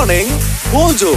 Morning Mojo.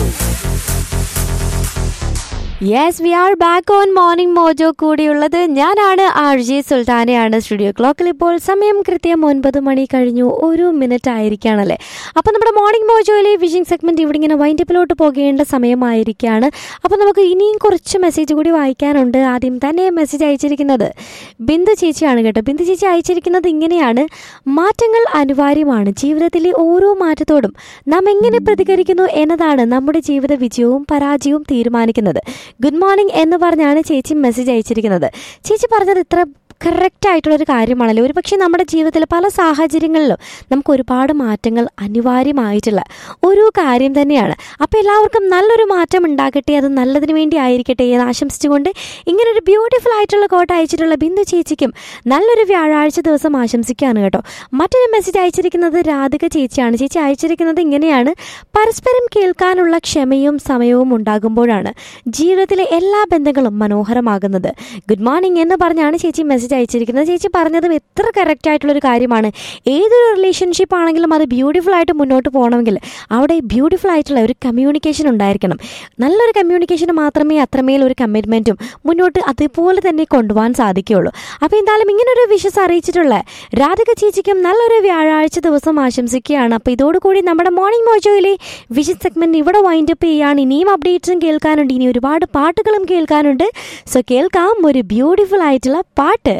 Yes we are back on morning Mojo കൂടിയുള്ളത് ഞാനാണ് R J സുൽത്താനയാണ് studio ക്ലോക്കിൽ ഇപ്പോൾ സമയം കൃത്യം ഒൻപത് മണി കഴിഞ്ഞു ഒരു മിനിറ്റ് ആയിരിക്കുകയാണല്ലേ അപ്പോൾ നമ്മുടെ മോർണിംഗ് മോജോയിലെ വിഷിംഗ് സെഗ്മെന്റ് ഇവിടെ ഇങ്ങനെ വൈൻഡപ്പിലോട്ട് പോകേണ്ട സമയമായിരിക്കുകയാണ് അപ്പോൾ നമുക്ക് ഇനിയും കുറച്ച് മെസ്സേജ് കൂടി വായിക്കാനുണ്ട് ആദ്യം തന്നെ മെസ്സേജ് അയച്ചിരിക്കുന്നത് ബിന്ദു ചേച്ചിയാണ് കേട്ടോ ബിന്ദു ചേച്ചി അയച്ചിരിക്കുന്നത് ഇങ്ങനെയാണ് മാറ്റങ്ങൾ അനിവാര്യമാണ് ജീവിതത്തിലെ ഓരോ മാറ്റത്തോടും നാം എങ്ങനെ പ്രതികരിക്കുന്നു എന്നതാണ് നമ്മുടെ ജീവിത വിജയവും പരാജയവും തീരുമാനിക്കുന്നത് ഗുഡ് മോർണിംഗ് എന്ന് പറഞ്ഞാണ് ചേച്ചി മെസ്സേജ് അയച്ചിരിക്കുന്നത് ചേച്ചി പറഞ്ഞത് ഇത്ര കറക്റ്റ് ആയിട്ടുള്ളൊരു കാര്യമാണല്ലോ ഒരു പക്ഷേ നമ്മുടെ ജീവിതത്തിൽ പല സാഹചര്യങ്ങളിലും നമുക്ക് ഒരുപാട് മാറ്റങ്ങൾ അനിവാര്യമായിട്ടുള്ള ഒരു കാര്യം തന്നെയാണ് അപ്പോൾ എല്ലാവർക്കും നല്ലൊരു മാറ്റം ഉണ്ടാകട്ടെ അത് നല്ലതിന് വേണ്ടി ആയിരിക്കട്ടെ എന്ന് ആശംസിച്ചുകൊണ്ട് ഇങ്ങനൊരു ബ്യൂട്ടിഫുൾ ആയിട്ടുള്ള കോട്ട് അയച്ചിട്ടുള്ള ബിന്ദു ചേച്ചിക്കും നല്ലൊരു വ്യാഴാഴ്ച ദിവസം ആശംസിക്കുകയാണ് കേട്ടോ മറ്റൊരു മെസ്സേജ് അയച്ചിരിക്കുന്നത് രാധിക ചേച്ചിയാണ് ചേച്ചി അയച്ചിരിക്കുന്നത് ഇങ്ങനെയാണ് പരസ്പരം കേൾക്കാനുള്ള ക്ഷമയും സമയവും ഉണ്ടാകുമ്പോഴാണ് ജീവിതത്തിലെ എല്ലാ ബന്ധങ്ങളും മനോഹരമാകുന്നത് ഗുഡ് മോർണിംഗ് എന്ന് പറഞ്ഞാണ് ചേച്ചി മെസ്സേജ് അയച്ചിരിക്കുന്നത് ചേച്ചി പറഞ്ഞതും എത്ര കറക്റ്റ് ആയിട്ടുള്ളൊരു കാര്യമാണ് ഏതൊരു റിലേഷൻഷിപ്പ് ആണെങ്കിലും അത് ബ്യൂട്ടിഫുൾ ആയിട്ട് മുന്നോട്ട് പോകണമെങ്കിൽ അവിടെ ബ്യൂട്ടിഫുൾ ആയിട്ടുള്ള ഒരു കമ്മ്യൂണിക്കേഷൻ ഉണ്ടായിരിക്കണം നല്ലൊരു കമ്മ്യൂണിക്കേഷൻ മാത്രമേ അത്രമേൽ ഒരു കമ്മിറ്റ്മെൻറ്റും മുന്നോട്ട് അതുപോലെ തന്നെ കൊണ്ടുപോകാൻ സാധിക്കുകയുള്ളൂ അപ്പോൾ എന്തായാലും ഇങ്ങനൊരു വിഷസ് അറിയിച്ചിട്ടുള്ള രാധിക ചേച്ചിക്കും നല്ലൊരു വ്യാഴാഴ്ച ദിവസം ആശംസിക്കുകയാണ് അപ്പോൾ ഇതോടുകൂടി നമ്മുടെ മോർണിംഗ് മോജോയിലെ വിഷസ് സെഗ്മെൻറ്റ് ഇവിടെ വൈൻഡ് അപ്പ് ചെയ്യുകയാണ് ഇനിയും അപ്ഡേറ്റ്സും കേൾക്കാനുണ്ട് ഇനി ഒരുപാട് പാട്ടുകളും കേൾക്കാനുണ്ട് സോ കേൾക്കാം ഒരു ബ്യൂട്ടിഫുൾ ആയിട്ടുള്ള പാട്ട്